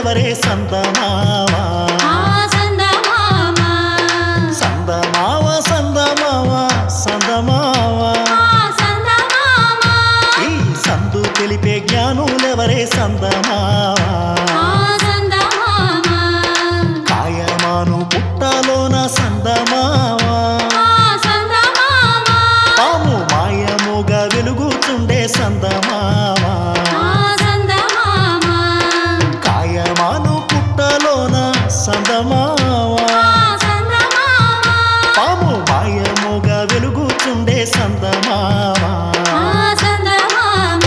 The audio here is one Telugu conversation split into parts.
ఎవరే సందమావా ఆ సందమామ సందమావ సందమావ సందమావ ఆ సందమామ ఈ సందు తెలిపే జ్ఞానులెవరే సందమావ ఆ సందమామ కాయమాను పుట్టలోన సందమావ ఆ సందమామ పాము మాయముగా వెలుగుతుండే సందమావ ఆ సందమామ కాయమాను పుట్టలోన సందమావ ఆ సందమామ పాము మాయముగా వెలుగుతుండే సందమావ ఆ సందమామ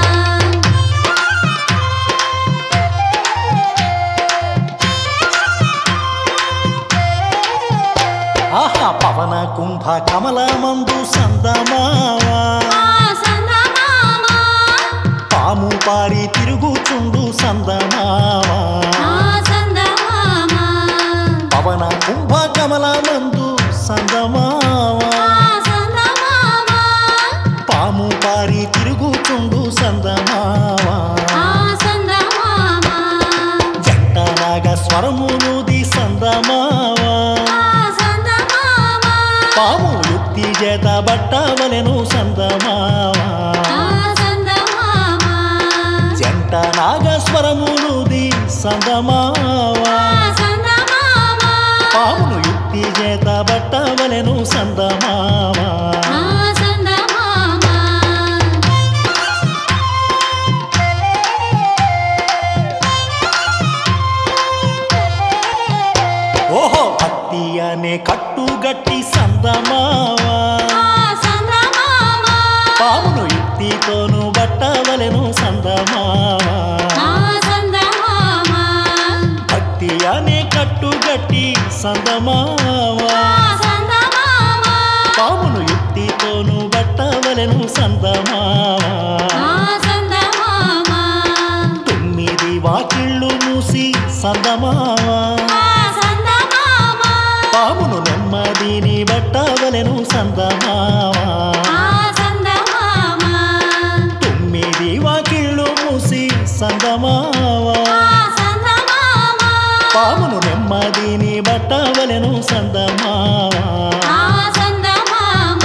ఆహా పవన కుంభ కమల మందు సందమావా ఆ సందమామ పాము పారి తిరుగుచుండు సందమావా ఆ సందమామ పవన కుంభ కమల మందు సందమావా ఆ సందమామ పాము పారి తిరుగుచుండు సందమావా ఆ సందమామ జంట నాగ స్వరములుది సందమావా ఆ సందమామ పాము యుక్తి చేత బట్టవలెను సందమావా ఆ సందమామ జంట నాగస్వరములుది సందమావా ఆ సందమామ పామును యుక్తి చేత బట్టవలెను సందమావా ఆ సందమామ ఓహో కత్తి అనే కట్టుగట్టి సందమావా ఆ సందమామ పామును యుక్తితోను బట్టవలెను సందమావా ఆ సందమామ భక్తి అనే కట్టుగట్టి సందమావా ఆ సందమామ పామును యుక్తితోను బట్టవలెను సందమావా ఆ సందమామ తొమ్మిది వాకిళ్ళు మూసి సందమావా ఆ సందమామ పామును నెమ్మదిని బట్టవలెను సందమావా ఆ సందమామ తొమ్మిది వాకిళ్ళు మూసి సందమావా ఆ సందమామ పామును నెమ్మదిని బట్టవలెను సందమావా ఆ సందమామ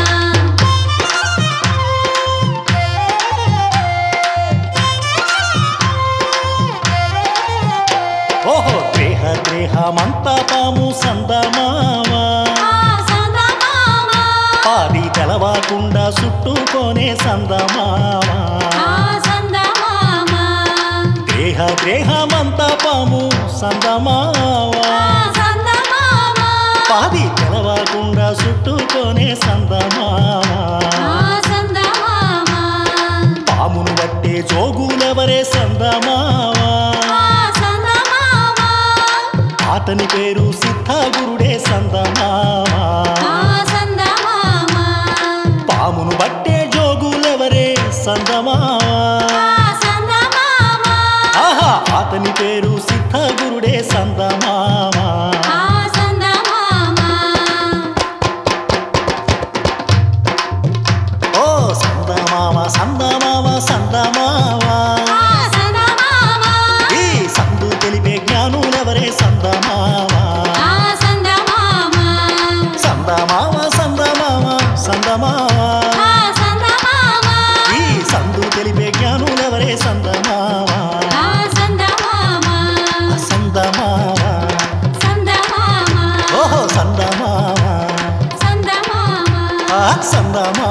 ఓహో దేహ దేహమంత పాము సందమావా ఆ సందమామ పాది తెలవకుండా చుట్టుకొనే సందమావా ఆ సందమామ దేహ దేహమంత పాము సందమావా ఆ సందమామ పాది తెలవకుండా చుట్టుకొనే సందమావా ఆ సందమామ పామును బట్టే జోగులెవరే సందమావా ఆ సందమామ అతని పేరు సిద్ధగురుడే సందమావా ఆ సందమామ పామును బట్టే జోగులెవరే సందమావా ఆ సందమామ ఆహా అతని పేరు సిద్ధగురుడే సందమావా ఆ సందమామ ఓ సందమావ సందమావ సందమావా ఆ సందమామ ఈ సందు తెలిపే జ్ఞానులెవరే సందమావా ఆ సందమామ సందమావ సందమావ సందమావా ఆ సందమామ ఈ సందు తెలిపే జ్ఞానులెవరే సందమావా ఆ సందమామ సందమావా సందమామ ఓహో సందమావా సందమామ ఆ సందమావా